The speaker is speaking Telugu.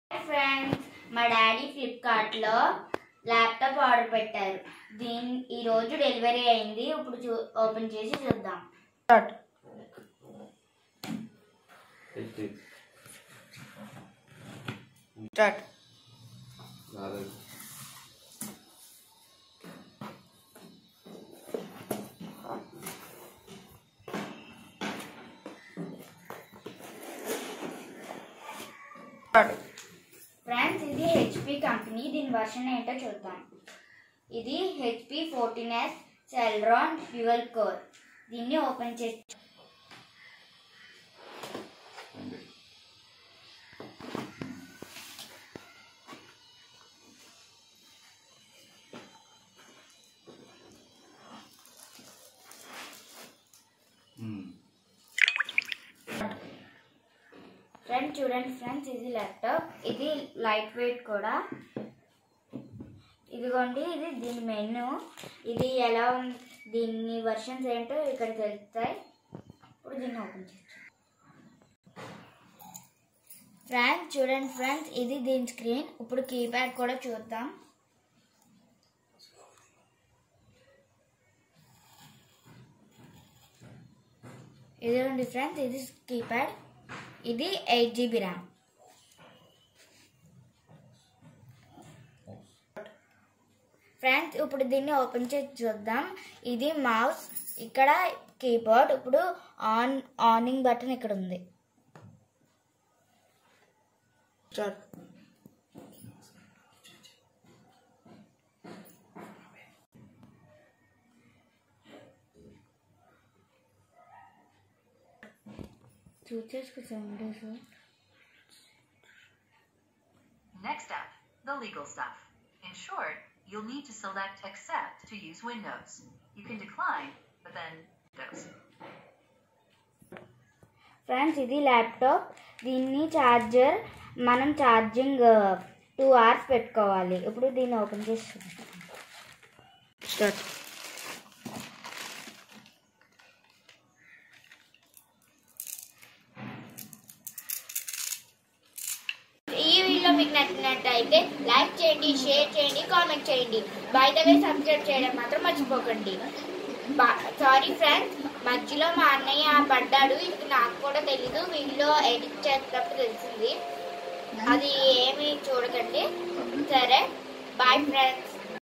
ఫ్రెండ్స్ మా డాడీ ఫ్లిప్కార్ట్లో ల్యాప్టాప్ ఆర్డర్ పెట్టారు దీని ఈ రోజు డెలివరీ అయింది ఇప్పుడు చూ ఓపెన్ చేసి చూద్దాం స్టార్ట్ స్టార్ట్ స్టార్ట్ ఫ్రెండ్స్ ఇది హెచ్పి కంపెనీ దీని వర్షన్ ఏంటో చూద్దాం ఇది HP fourteen S Celeron dual core దీన్ని ఓపెన్ చేసి ఫ్రెండ్స్ చూడండి ఫ్రెండ్స్ ఇది ల్యాప్టాప్ ఇది లైట్ వెయిట్ కూడా ఇదిగోండి ఇది దీని మెనూ ఇది ఎలా ఉంది దీని వర్షన్స్ ఏంటో ఇక్కడ తెలుస్తాయి ఇప్పుడు దీన్ని ఓపెన్ చేయొచ్చు ఫ్రెండ్స్ చూడండి ఫ్రెండ్స్ ఇది దీని స్క్రీన్ ఇప్పుడు కీప్యాడ్ కూడా చూద్దాం ఇదిగోండి ఫ్రెండ్స్ ఇది కీప్యాడ్ ఇది ఎయిట్ జీబీ ర్యామ్ ఫ్రెండ్స్ ఇప్పుడు దీన్ని ఓపెన్ చేసి చూద్దాం ఇది మౌస్ ఇక్కడ కీబోర్డ్ ఇప్పుడు ఆన్ ఆనింగ్ బటన్ ఇక్కడ ఉంది స్టార్ట్ చూసేసుకుంటాం sir Next up, the legal stuff. In short, you'll need to select accept to use Windows. You can decline, but then Windows. Friends ఇది ల్యాప్టాప్ దీన్ని ఛార్జర్ మనం ఛార్జింగ్ టూ అవర్స్ పెట్టుకోవాలి ఇప్పుడు దీన్ని ఓపెన్ చేసి చూద్దాం. స్టార్ట్ ఈ వీడియో మీకు నచ్చినట్టయితే లైక్ చేయండి షేర్ చేయండి కామెంట్ చేయండి బై ద వే సబ్స్క్రైబ్ చేయడం మాత్రం మర్చిపోకండి సారీ ఫ్రెండ్స్ మధ్యలో మా అన్నయ్య పడ్డాడు ఇది నాకు కూడా తెలీదు వీడియో ఎడిట్ చేసేటప్పుడు తెలిసింది అది ఏమి చూడకండి సరే బాయ్ ఫ్రెండ్స్